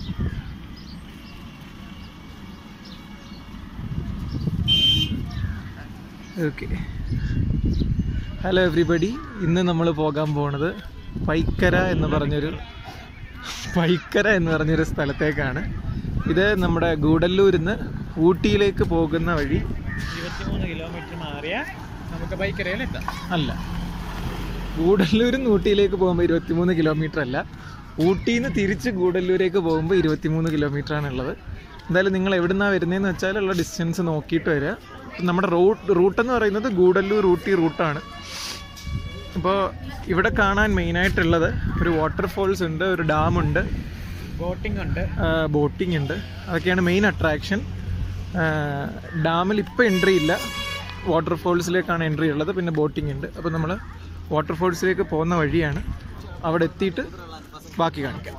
Okay hello everybody ഇന്ന് നമ്മൾ പോകാൻ പോണത് പൈക്കര എന്ന് പറഞ്ഞൊരു പൈക്കര എന്ന് പറഞ്ഞൊരു സ്ഥലത്തേക്കാണ് ഇത് നമ്മുടെ ഗൂഡല്ലൂരിൽ നിന്ന് ഊട്ടിയിലേക്ക് പോകുന്ന വഴി ഇരുപത്തിമൂന്ന് കിലോമീറ്റർ മാറിയ നമുക്ക് ബൈക്കരയിലെത്താം അല്ല ഗൂഡല്ലൂരിൽ നിന്ന് ഊട്ടിയിലേക്ക് പോകുമ്പോൾ ഇരുപത്തിമൂന്ന് കിലോമീറ്റർ അല്ല ഊട്ടിയിൽ നിന്ന് തിരിച്ച് ഗൂഡല്ലൂരേക്ക് പോകുമ്പോൾ ഇരുപത്തിമൂന്ന് കിലോമീറ്റർ ആണുള്ളത് എന്തായാലും നിങ്ങൾ എവിടുന്നാണ് വരുന്നതെന്ന് വെച്ചാൽ ഉള്ള ഡിസ്റ്റൻസ് നോക്കിയിട്ട് വരിക ഇപ്പം നമ്മുടെ റൂട്ട് റൂട്ട് എന്ന് പറയുന്നത് ഗൂഡല്ലൂർ ഊട്ടി റൂട്ടാണ് അപ്പോൾ ഇവിടെ കാണാൻ മെയിനായിട്ടുള്ളത് ഒരു വാട്ടർഫോൾസ് ഉണ്ട് ഒരു ഡാമുണ്ട് ബോട്ടിംഗ് ഉണ്ട് ബോട്ടിംഗ് ഉണ്ട് അതൊക്കെയാണ് മെയിൻ അട്രാക്ഷൻ ഡാമിൽ ഇപ്പോൾ എൻട്രി ഇല്ല വാട്ടർഫോൾസിലേക്കാണ് എൻട്രി ഉള്ളത് പിന്നെ ബോട്ടിംഗ് ഉണ്ട് അപ്പോൾ നമ്മൾ വാട്ടർഫോൾസിലേക്ക് പോകുന്ന വഴിയാണ് അവിടെ എത്തിയിട്ട് ബാക്കി കാണിക്കാം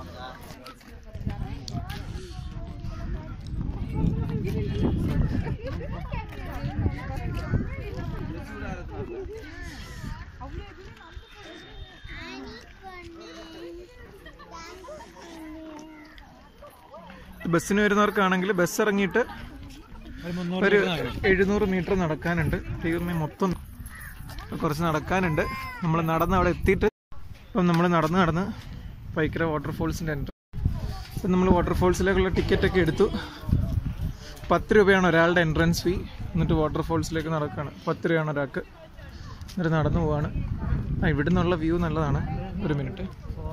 ബസ്സിന് വരുന്നവർക്കാണെങ്കിൽ ബസ് ഇറങ്ങിയിട്ട് ഒരു മുന്നൂറ് ഒരു എഴുന്നൂറ് മീറ്റർ നടക്കാനുണ്ട് ദൈവമേ മൊത്തം കുറച്ച് നടക്കാനുണ്ട് നമ്മൾ നടന്ന് അവിടെ എത്തിയിട്ട് ഇപ്പം നമ്മൾ നടന്ന് നടന്ന് പൈക്കര വാട്ടർഫോൾസിൻ്റെ എൻട്രി ഇപ്പം നമ്മൾ വാട്ടർഫോൾസിലേക്കുള്ള ടിക്കറ്റൊക്കെ എടുത്തു പത്ത് രൂപയാണ് ഒരാളുടെ എൻട്രൻസ് ഫീ എന്നിട്ട് വാട്ടർഫോൾസിലേക്ക് നടക്കുകയാണ് പത്ത് രൂപയാണ് ഒരാൾക്ക് എന്നിട്ട് നടന്നു പോവാണ് ആ ഇവിടെ നിന്നുള്ള വ്യൂ നല്ലതാണ് ഒരു മിനിറ്റ്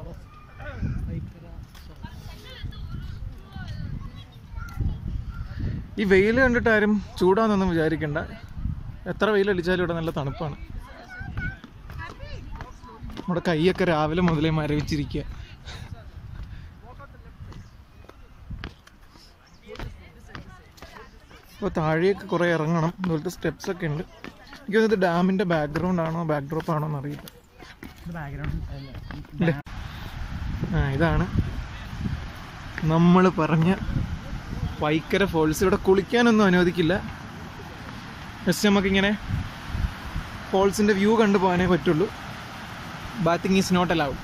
ഈ വെയിൽ കണ്ടിട്ട് ആരും ചൂടാന്നൊന്നും വിചാരിക്കണ്ട എത്ര വെയിൽ അടിച്ചാലും ഇവിടെ നല്ല തണുപ്പാണ് നമ്മുടെ കൈയൊക്കെ രാവിലെ മുതലേ മരവിച്ചിരിക്കുക അപ്പോൾ താഴേക്ക് കുറേ ഇറങ്ങണം ഇതുപോലത്തെ സ്റ്റെപ്സ് ഒക്കെ ഉണ്ട് എനിക്ക് തോന്നുന്നത് ഡാമിൻ്റെ ബാക്ക്ഗ്രൗണ്ട് ആണോ ബാക്ക് ഡ്രോപ്പ് ആണോ എന്നറിയില്ല ഇല്ലേ? ആ ഇതാണ് നമ്മൾ പറഞ്ഞ വൈക്കര ഫോൾസ് ഇവിടെ കുളിക്കാനൊന്നും അനുവദിക്കില്ല ജസ്റ്റ് നമുക്കിങ്ങനെ ഫോൾസിൻ്റെ വ്യൂ കണ്ടു പോകാനേ പറ്റുള്ളൂ ബാത്തിങ് ഈസ് നോട്ട് അലൗഡ്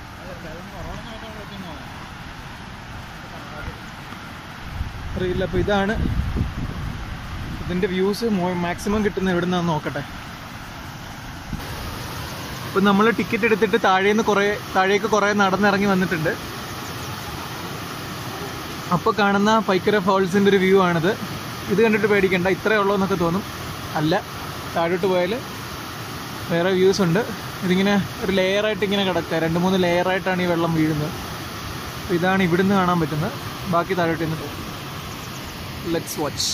അറിയില്ല അപ്പോൾ ഇതാണ് ഇതിൻ്റെ വ്യൂസ് മാക്സിമം കിട്ടുന്ന എവിടെ നിന്നാന്ന് നോക്കട്ടെ ഇപ്പം നമ്മൾ ടിക്കറ്റ് എടുത്തിട്ട് താഴേന്ന് കുറേ താഴേക്ക് കുറേ നടന്നിറങ്ങി വന്നിട്ടുണ്ട് അപ്പോൾ കാണുന്ന പൈക്കര ഫോൾസിൻ്റെ ഒരു വ്യൂ ആണിത് ഇത് കണ്ടിട്ട് പേടിക്കണ്ട ഇത്രയേ ഉള്ളൂ എന്നൊക്കെ തോന്നും അല്ല താഴോട്ട് പോയാൽ വേറെ വ്യൂസ് ഉണ്ട് ഇതിങ്ങനെ ഒരു ലെയറായിട്ട് ഇങ്ങനെ കിടക്കുക രണ്ട് മൂന്ന് ലെയറായിട്ടാണ് ഈ വെള്ളം വീഴുന്നത് അപ്പോൾ ഇതാണ് ഇവിടുന്ന് കാണാൻ പറ്റുന്നത് ബാക്കി താഴോട്ട് നിന്നിട്ട് ലെറ്റ്സ് വാച്ച്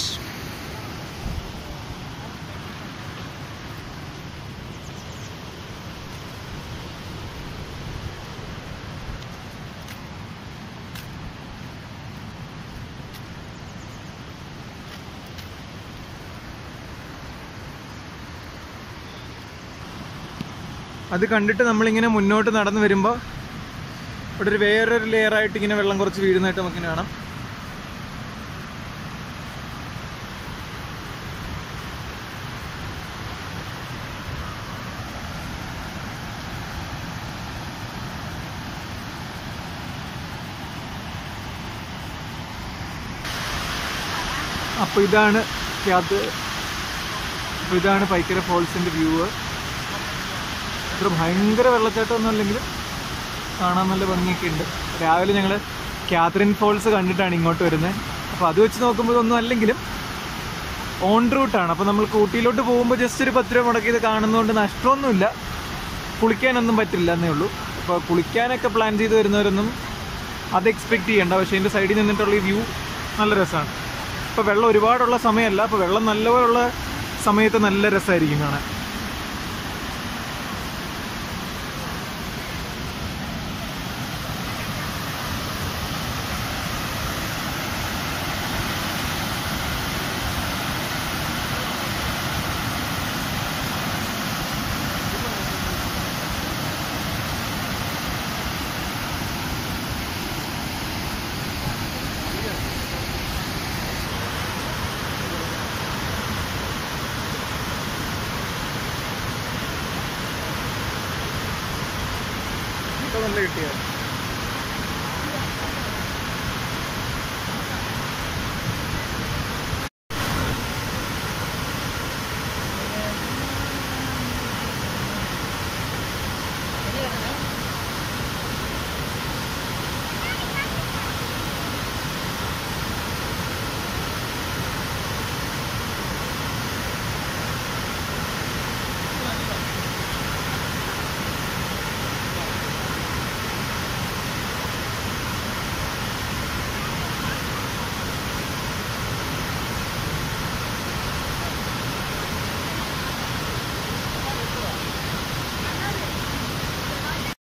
അത് കണ്ടിട്ട് നമ്മളിങ്ങനെ മുന്നോട്ട് നടന്നു വരുമ്പോൾ ഇവിടെ ഒരു വേറൊരു ലെയറായിട്ട് ഇങ്ങനെ വെള്ളം കുറച്ച് വീഴുന്നതായിട്ട് നമുക്ക് കാണാം അപ്പോൾ ഇതാണ് അത് അപ്പോൾ ഇതാണ് പൈക്കര ഫോൾസിൻ്റെ വ്യൂ ഇത്ര ഭയങ്കര വെള്ളച്ചാട്ടമൊന്നും അല്ലെങ്കിലും കാണാൻ നല്ല ഭംഗിയൊക്കെ ഉണ്ട് രാവിലെ ഞങ്ങൾ കാത്രിൻ ഫോൾസ് കണ്ടിട്ടാണ് ഇങ്ങോട്ട് വരുന്നത് അപ്പോൾ അത് വെച്ച് നോക്കുമ്പോൾ ഇതൊന്നും അല്ലെങ്കിലും ഓൺ റൂട്ടാണ് അപ്പോൾ നമ്മൾ ഊട്ടിയിലോട്ട് പോകുമ്പോൾ ജസ്റ്റ് ഒരു പത്ത് രൂപ മുടക്കി ഇത് കാണുന്നതുകൊണ്ട് നഷ്ടമൊന്നുമില്ല കുളിക്കാനൊന്നും പറ്റില്ല എന്നേ ഉള്ളൂ അപ്പോൾ കുളിക്കാനൊക്കെ പ്ലാൻ ചെയ്ത് വരുന്നവരൊന്നും അത് എക്സ്പെക്ട് ചെയ്യണ്ട പക്ഷേ ഇതിൻ്റെ സൈഡിൽ നിന്നിട്ടുള്ള ഈ വ്യൂ നല്ല രസമാണ് ഇപ്പോൾ വെള്ളം ഒരുപാടുള്ള സമയമല്ല അപ്പോൾ വെള്ളം നല്ലപോലുള്ള സമയത്ത് നല്ല രസമായിരിക്കും കാണാൻ നല്ല കിട്ടിയോ